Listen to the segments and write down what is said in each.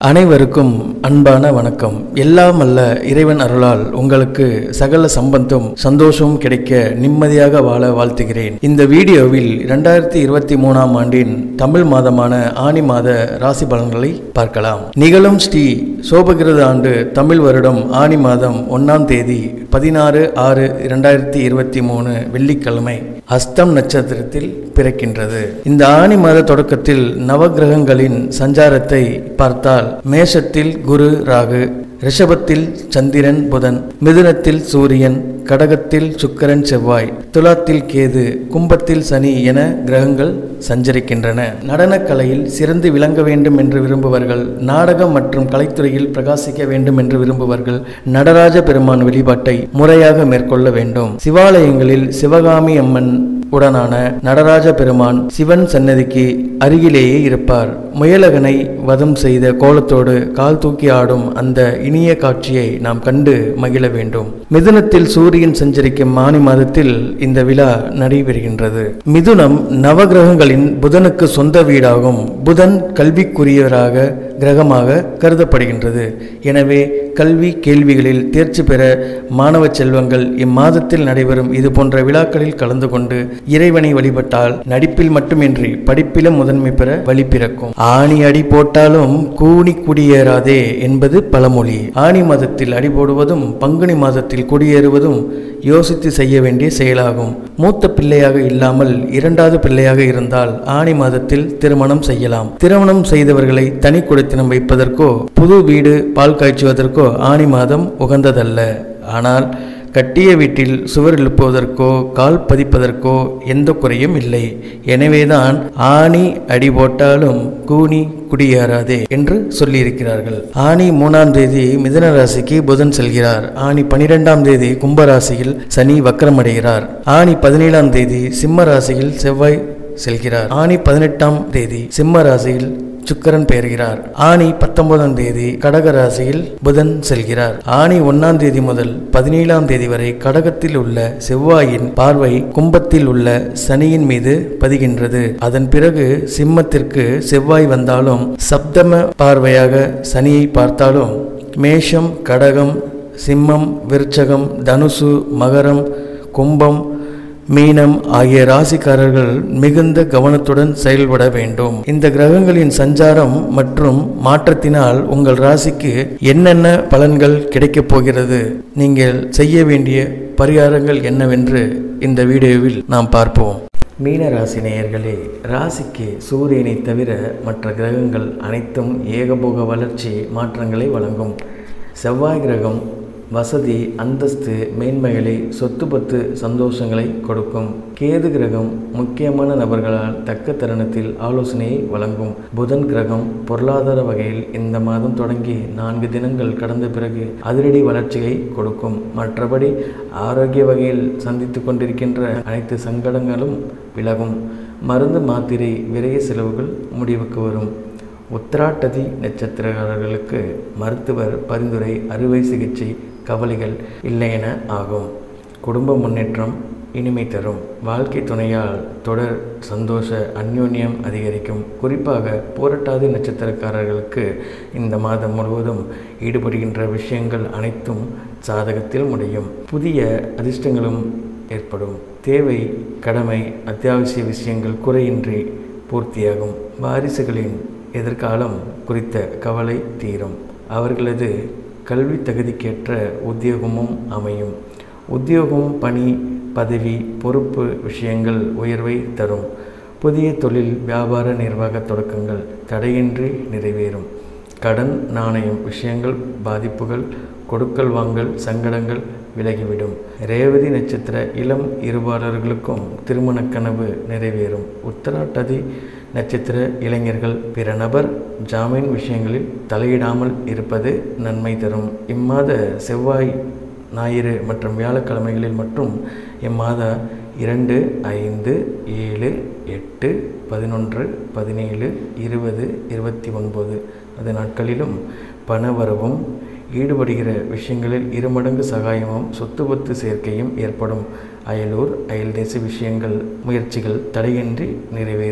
அனைவருக்கும் அன்பான வணக்கம் எல்லாம் அல்ல இறைவன் அருளால் உங்களுக்கு சகல சம்பந்தம் சந்தோஷமும் கிடைக்க நிம்மதியாக வாழ வாழ்த்துகிறேன் இந்த வீடியோவில் இரண்டாயிரத்தி இருபத்தி மூணாம் ஆண்டின் தமிழ் மாதமான ஆனி மாத ராசி பலன்களை பார்க்கலாம் நிகழும் ஸ்ரீ சோபகிருத ஆண்டு தமிழ் வருடம் ஆனி மாதம் ஒன்னாம் தேதி பதினாறு ஆறு இரண்டாயிரத்தி இருபத்தி மூணு வெள்ளிக்கிழமை அஸ்தம் நட்சத்திரத்தில் பிறக்கின்றது இந்த ஆனி மாத தொடக்கத்தில் நவகிரகங்களின் சஞ்சாரத்தை பார்த்தால் மேஷத்தில் குரு ராகு ரிஷபத்தில் சந்திரன் புதன் மிதுனத்தில் சூரியன் கடகத்தில் சுக்கிரன் செவ்வாய் துலாத்தில் கேது கும்பத்தில் சனி என கிரகங்கள் சஞ்சரிக்கின்றன நடனக்கலையில் சிறந்து விளங்க வேண்டும் என்று விரும்புவர்கள் நாடகம் மற்றும் கலைத்துறையில் பிரகாசிக்க வேண்டும் என்று விரும்புவர்கள் நடராஜ பெருமான் வழிபாட்டை முறையாக மேற்கொள்ள வேண்டும் சிவாலயங்களில் சிவகாமி அம்மன் உடனான நடராஜ பெருமான் சிவன் சன்னதிக்கு அருகிலேயே இருப்பார் முயலகனை வதம் செய்த கோலத்தோடு கால் தூக்கி ஆடும் அந்த இனிய காட்சியை நாம் கண்டு மகிழ வேண்டும் மிதுனத்தில் சூரியன் சஞ்சரிக்கும் ஆனி மாதத்தில் இந்த விழா நடைபெறுகின்றது மிதுனம் நவகிரகங்களின் புதனுக்கு சொந்த வீடாகும் புதன் கல்விக்குரியவராக கிரகமாக கருதப்படுகின்றது எனவே கல்வி கேள்விகளில் தேர்ச்சி பெற மாணவ செல்வங்கள் இம்மாதத்தில் நடைபெறும் இது போன்ற விழாக்களில் கலந்து கொண்டு இறைவனை வழிபட்டால் நடிப்பில் மட்டுமின்றி படிப்பிலும் முதன்மை பெற வழி பிறக்கும் ஆணி அடி போட்டாலும் கூணி குடியேறாதே என்பது பழமொழி ஆணி மாதத்தில் அடி போடுவதும் பங்குனி மாதத்தில் குடியேறுவதும் யோசித்து செய்ய வேண்டிய செயலாகும் மூத்த பிள்ளையாக இல்லாமல் இரண்டாவது பிள்ளையாக இருந்தால் ஆணி மாதத்தில் திருமணம் செய்யலாம் திருமணம் செய்தவர்களை தனி குடித்தனம் வைப்பதற்கோ புது வீடு பால் காய்ச்சுவதற்கோ ஆணி மாதம் உகந்ததல்ல ஆனால் கட்டிய வீட்டில் சுவர் எழுப்புவதற்கோ கால் பதிப்பதற்கோ எந்த குறையும் இல்லை எனவேதான் ஆணி அடி போட்டாலும் கூனி குடியேறாதே என்று சொல்லியிருக்கிறார்கள் ஆணி மூணாம் தேதி மிதன ராசிக்கு புதன் செல்கிறார் ஆணி பனிரெண்டாம் தேதி கும்பராசியில் சனி வக்கரமடைகிறார் ஆணி பதினேழாம் தேதி சிம்ம ராசியில் செவ்வாய் செல்கிறார் ஆணி பதினெட்டாம் தேதி சிம்ம ராசியில் சுக்கரன் பெயர்கிறார் ஆணி பத்தொன்பதாம் தேதி கடக ராசியில் புதன் செல்கிறார் ஆணி ஒன்னாம் தேதி முதல் பதினேழாம் தேதி வரை கடகத்தில் உள்ள செவ்வாயின் பார்வை கும்பத்தில் உள்ள சனியின் மீது பதிகின்றது அதன் பிறகு சிம்மத்திற்கு செவ்வாய் வந்தாலும் சப்தம பார்வையாக சனியை பார்த்தாலும் மேஷம் கடகம் சிம்மம் விருச்சகம் தனுசு மகரம் கும்பம் மீனம் ஆகிய ராசிக்காரர்கள் மிகுந்த கவனத்துடன் செயல்பட வேண்டும் இந்த கிரகங்களின் சஞ்சாரம் மற்றும் மாற்றத்தினால் உங்கள் ராசிக்கு என்னென்ன பலன்கள் கிடைக்கப் போகிறது நீங்கள் செய்ய வேண்டிய பரிகாரங்கள் என்னவென்று இந்த வீடியோவில் நாம் பார்ப்போம் மீன ராசி நேயர்களே ராசிக்கு சூரியனை தவிர மற்ற கிரகங்கள் அனைத்தும் ஏகபோக வளர்ச்சி மாற்றங்களை வழங்கும் செவ்வாய் கிரகம் வசதி அந்தஸ்து மேன்மைகளை சொத்து பத்து சந்தோஷங்களை கொடுக்கும் கேது கிரகம் முக்கியமான நபர்களால் தக்க தருணத்தில் ஆலோசனையை வழங்கும் புதன் கிரகம் பொருளாதார வகையில் இந்த மாதம் தொடங்கி நான்கு தினங்கள் கடந்த பிறகு அதிரடி வளர்ச்சியை கொடுக்கும் மற்றபடி ஆரோக்கிய வகையில் சந்தித்து கொண்டிருக்கின்ற அனைத்து சங்கடங்களும் விலகும் மருந்து மாத்திரை விரைய செலவுகள் முடிவுக்கு வரும் உத்திராட்டதி நட்சத்திரக்காரர்களுக்கு மருத்துவர் பரிந்துரை அறுவை சிகிச்சை கவலைகள் இல்லை என ஆகும் குடும்ப முன்னேற்றம் இனிமை தரும் வாழ்க்கை துணையால் தொடர் சந்தோஷ அந்யோன்யம் அதிகரிக்கும் குறிப்பாக போராட்டாதி நட்சத்திரக்காரர்களுக்கு இந்த மாதம் முழுவதும் ஈடுபடுகின்ற விஷயங்கள் அனைத்தும் சாதகத்தில் முடியும் புதிய அதிர்ஷ்டங்களும் ஏற்படும் தேவை கடமை அத்தியாவசிய விஷயங்கள் குறையின்றி பூர்த்தியாகும் வாரிசுகளின் எதிர்காலம் குறித்த கவலை தீரும் அவர்களது கல்வி தகுதிக்கேற்ற உத்தியோகமும் அமையும் உத்தியோகம் பணி பதவி பொறுப்பு விஷயங்கள் உயர்வை தரும் புதிய தொழில் வியாபார நிர்வாக தொடக்கங்கள் தடையின்றி நிறைவேறும் கடன் நாணயம் விஷயங்கள் பாதிப்புகள் கொடுக்கல் வாங்கல் சங்கடங்கள் விலகிவிடும் ரேவதி நட்சத்திர இளம் இருபாளர்களுக்கும் திருமண கனவு நிறைவேறும் உத்தராட்டதி நட்சத்திர இளைஞர்கள் பிற நபர் ஜாமீன் விஷயங்களில் தலையிடாமல் இருப்பது நன்மை தரும் இம்மாத செவ்வாய் ஞாயிறு மற்றும் வியாழக்கிழமைகளில் மற்றும் இம்மாத இரண்டு ஐந்து ஏழு எட்டு பதினொன்று பதினேழு இருபது இருபத்தி ஒன்பது அது நாட்களிலும் பணவரவும் ஈடுபடுகிற விஷயங்களில் இருமடங்கு சகாயமும் சொத்து பத்து சேர்க்கையும் ஏற்படும் அயலூர் அயல் தேச விஷயங்கள் முயற்சிகள் தடையின்றி நிறைவேறும்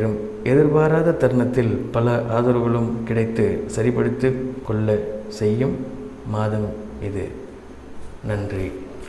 எதிர்பாராத தருணத்தில் பல ஆதரவுகளும் கிடைத்து சரிப்படுத்தி கொள்ள செய்யும் மாதம் இது நன்றி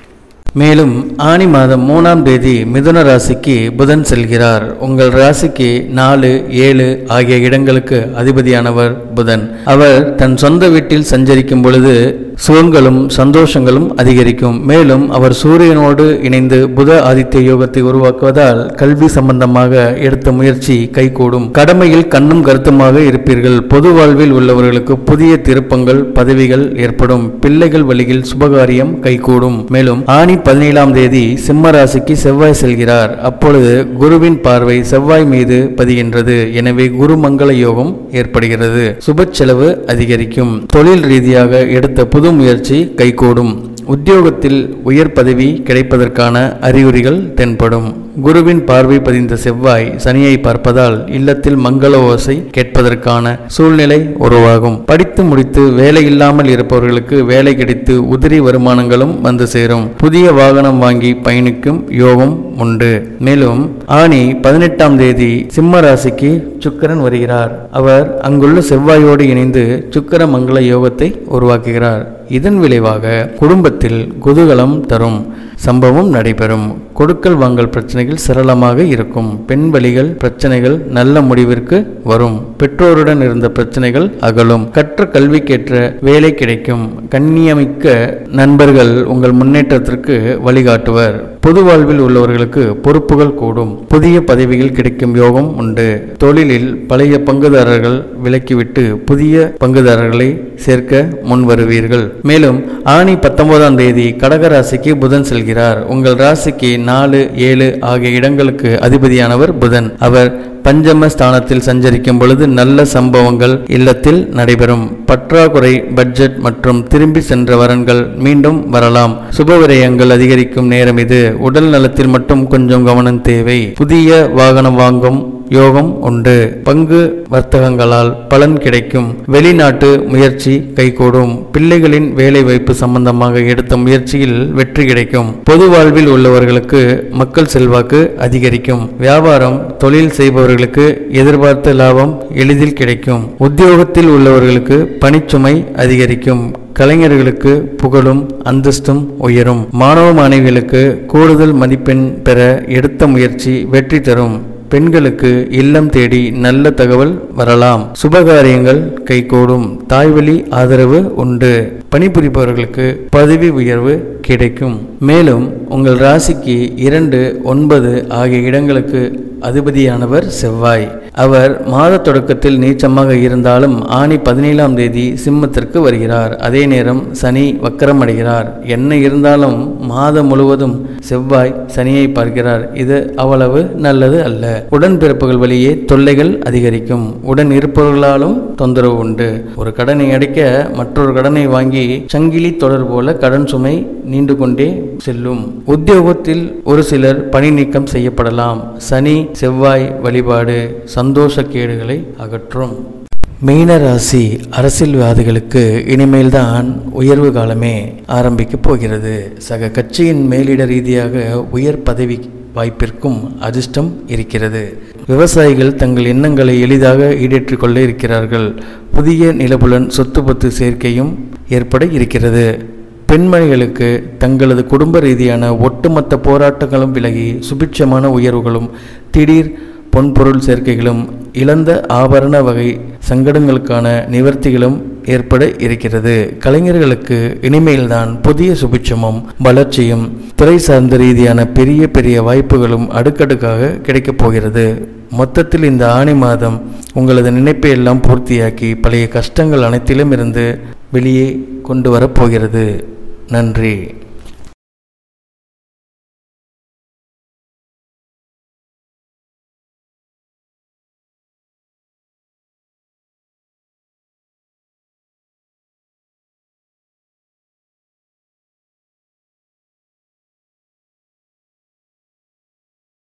மேலும் ஆனி மாதம் மூணாம் தேதி மிதுன ராசிக்கு புதன் செல்கிறார் உங்கள் ராசிக்கு நாலு ஏழு ஆகிய இடங்களுக்கு அதிபதியானவர் புதன் அவர் தன் சொந்த வீட்டில் சஞ்சரிக்கும் பொழுது சுகங்களும் சந்தோஷங்களும் அதிகரிக்கும் மேலும் அவர் சூரியனோடு இணைந்து புத ஆதித்ய யோகத்தை உருவாக்குவதால் கல்வி சம்பந்தமாக எடுத்த முயற்சி கைகூடும் கடமையில் கண்ணும் கருத்துமாக இருப்பீர்கள் பொது வாழ்வில் உள்ளவர்களுக்கு புதிய திருப்பங்கள் பதவிகள் ஏற்படும் பிள்ளைகள் வழியில் சுபகாரியம் கைகூடும் மேலும் ஆணி பதினேழாம் தேதி சிம்ம ராசிக்கு செவ்வாய் செல்கிறார் அப்பொழுது குருவின் பார்வை செவ்வாய் மீது பதிகின்றது எனவே குரு மங்கள யோகம் ஏற்படுகிறது சுப செலவு அதிகரிக்கும் தொழில் ரீதியாக எடுத்த புது முயற்சி கைகூடும் உத்தியோகத்தில் உயர் பதவி கிடைப்பதற்கான அறிகுறிகள் தென்படும் குருவின் பார்வை பதிந்த செவ்வாய் சனியை பார்ப்பதால் இல்லத்தில் மங்கள ஓசை கேட்பதற்கான சூழ்நிலை உருவாகும் படித்து முடித்து வேலை இல்லாமல் இருப்பவர்களுக்கு வேலை கிடைத்து உதிரி வருமானங்களும் வந்து சேரும் புதிய வாகனம் வாங்கி பயணிக்கும் யோகம் உண்டு மேலும் ஆணி பதினெட்டாம் தேதி சிம்ம ராசிக்கு சுக்கரன் வருகிறார் அவர் அங்குள்ள செவ்வாயோடு இணைந்து சுக்கர மங்கள யோகத்தை உருவாக்குகிறார் இதன் விளைவாக குடும்பத்தில் குதூகலம் தரும் சம்பவம் நடைபெறும் கொடுக்கல் வாங்கல் பிரச்சனைகள் சரளமாக இருக்கும் பெண் வழிகள் பிரச்சனைகள் நல்ல முடிவிற்கு வரும் பெற்றோருடன் இருந்த பிரச்சனைகள் அகலும் கற்ற கல்விக்கேற்ற வேலை கிடைக்கும் கண்ணியமிக்க நண்பர்கள் உங்கள் முன்னேற்றத்திற்கு வழிகாட்டுவர் பொது வாழ்வில் உள்ளவர்களுக்கு பொறுப்புகள் கூடும் புதிய பதவிகள் கிடைக்கும் யோகம் உண்டு தொழிலில் பழைய பங்குதாரர்கள் விலக்கிவிட்டு புதிய பங்குதாரர்களை சேர்க்க முன் வருவீர்கள் மேலும் ஆணி பத்தொன்பதாம் தேதி கடகராசிக்கு புதன் செல்கிறார் உங்கள் ராசிக்கு நாலு ஏழு ஆகிய இடங்களுக்கு அதிபதியானவர் புதன் அவர் பஞ்சம ஸ்தானத்தில் சஞ்சரிக்கும் பொழுது நல்ல சம்பவங்கள் இல்லத்தில் நடைபெறும் பற்றாக்குறை பட்ஜெட் மற்றும் திரும்பி சென்ற வரன்கள் மீண்டும் வரலாம் சுப விரயங்கள் அதிகரிக்கும் நேரம் இது உடல் நலத்தில் மட்டும் கொஞ்சம் கவனம் தேவை புதிய வாகனம் வாங்கும் யோகம் உண்டு பங்கு வர்த்தகங்களால் பலன் கிடைக்கும் வெளிநாட்டு முயற்சி கைகூடும் பிள்ளைகளின் வேலை வாய்ப்பு சம்பந்தமாக எடுத்த முயற்சியில் வெற்றி கிடைக்கும் பொது வாழ்வில் உள்ளவர்களுக்கு மக்கள் செல்வாக்கு அதிகரிக்கும் வியாபாரம் தொழில் செய்பவர்களுக்கு எதிர்பார்த்த லாபம் எளிதில் கிடைக்கும் உத்தியோகத்தில் உள்ளவர்களுக்கு பணிச்சுமை அதிகரிக்கும் கலைஞர்களுக்கு புகழும் அந்தஸ்தும் உயரும் மாணவ மாணவிகளுக்கு கூடுதல் மதிப்பெண் பெற எடுத்த முயற்சி வெற்றி தரும் பெண்களுக்கு இல்லம் தேடி நல்ல தகவல் வரலாம் சுபகாரியங்கள் கைகூடும் தாய்வழி ஆதரவு உண்டு பணிபுரிபவர்களுக்கு பதவி உயர்வு கிடைக்கும் மேலும் உங்கள் ராசிக்கு இரண்டு ஒன்பது ஆகிய இடங்களுக்கு அதிபதியானவர் செவ்வாய் அவர் மாத தொடக்கத்தில் நீச்சமாக இருந்தாலும் ஆணி பதினேழாம் தேதி சிம்மத்திற்கு வருகிறார் அதே நேரம் சனி வக்கரம் அடைகிறார் என்ன இருந்தாலும் மாதம் முழுவதும் செவ்வாய் சனியை பார்க்கிறார் இது அவ்வளவு நல்லது அல்ல உடன்பிறப்புகள் வழியே தொல்லைகள் அதிகரிக்கும் உடன் இருப்பவர்களாலும் தொந்தரவு உண்டு ஒரு கடனை அடைக்க மற்றொரு கடனை வாங்கி சங்கிலி தொடர் போல கடன் சுமை நீண்டு கொண்டே செல்லும் உத்தியோகத்தில் ஒரு சிலர் பணி நீக்கம் செய்யப்படலாம் சனி செவ்வாய் வழிபாடு சந்தோஷ கேடுகளை அகற்றும் மீனராசி அரசியல்வாதிகளுக்கு இனிமேல்தான் உயர்வு காலமே ஆரம்பிக்கப் போகிறது சக கட்சியின் மேலிட ரீதியாக உயர் பதவி வாய்ப்பிற்கும் அதிர்ஷ்டம் இருக்கிறது விவசாயிகள் தங்கள் எண்ணங்களை எளிதாக ஈடேற்றிக் கொள்ள இருக்கிறார்கள் புதிய நிலபுலன் சொத்து பத்து சேர்க்கையும் ஏற்பட இருக்கிறது பெண்மணிகளுக்கு தங்களது குடும்ப ரீதியான ஒட்டுமொத்த போராட்டங்களும் விலகி சுபிட்சமான உயர்வுகளும் திடீர் பொன்பொருள் சேர்க்கைகளும் இழந்த ஆபரண வகை சங்கடங்களுக்கான நிவர்த்திகளும் ஏற்பட இருக்கிறது கலைஞர்களுக்கு இனிமேல்தான் புதிய சுபிட்சமும் வளர்ச்சியும் துறை சார்ந்த ரீதியான பெரிய பெரிய வாய்ப்புகளும் அடுக்கடுக்காக கிடைக்கப் போகிறது மொத்தத்தில் இந்த ஆணி மாதம் உங்களது நினைப்பை எல்லாம் பூர்த்தியாக்கி பழைய கஷ்டங்கள் அனைத்திலும் இருந்து வெளியே கொண்டு வரப்போகிறது நன்றி